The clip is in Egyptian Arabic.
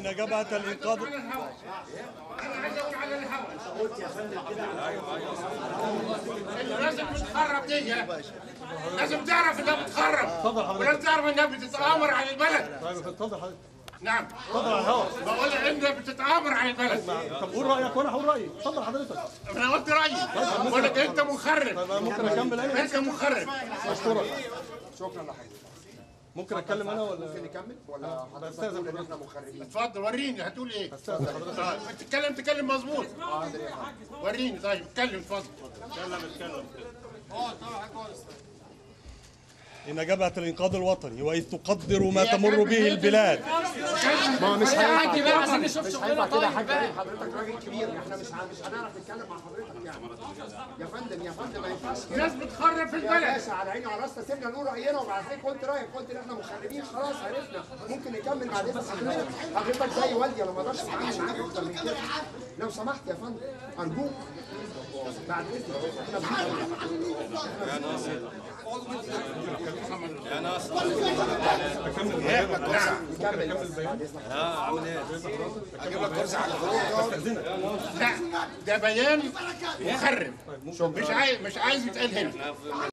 إن جبهة الإنقاذ على الهواء انا عايز اقول على الهواء قلت يا فندم كده لازم بتخرب دي لازم تعرف انها بتخرب ولازم تعرف انها بتتآمر على البلد طيب اتفضل حضرتك نعم اتفضل على الهواء بقول انها بتتآمر على البلد طب قول رايك وانا هقول رايي اتفضل حضرتك انا قلت رايي بقول لك انت مخرب طب ممكن اكمل انا انت مخرب اشكرك شكرا لحضرتك ممكن اتكلم انا ولا ممكن نكمل ولا حضرتك بستاذن تقول ان حضرتك. احنا مخربين اتفضل وريني هتقول ايه استاذن حضرتك آه، تتكلم تتكلم مظبوط وريني طيب اتكلم اتفضل إن جبهة الإنقاذ الوطني وإذ تقدر ما تمر به البلاد ما مش هينفع عادي بقى عشان نشوف مش هينفع كده يا حاج كريم حضرتك راجل كبير احنا مش ه- مش هنعرف نتكلم مع حضرتك يعني يا فندم يا فندم ما ينفعش كده الناس بتخرب في يا البلد باشا على عيني وعلى راسنا سيبنا نقول راينا وبعد كده قلت رايك قلت ان احنا مخربين خلاص عرفنا ممكن نكمل بعد اذن حضرتك حضرتك زي والدي انا ما اقدرش اتعامل معاك اكتر من كده لو سمحت يا فندم ارجوك بعد اذنك احنا بنقول نكمل بس بعد اذنك لا ده بيان مخرب مش عايز مش عايز يتقال هنا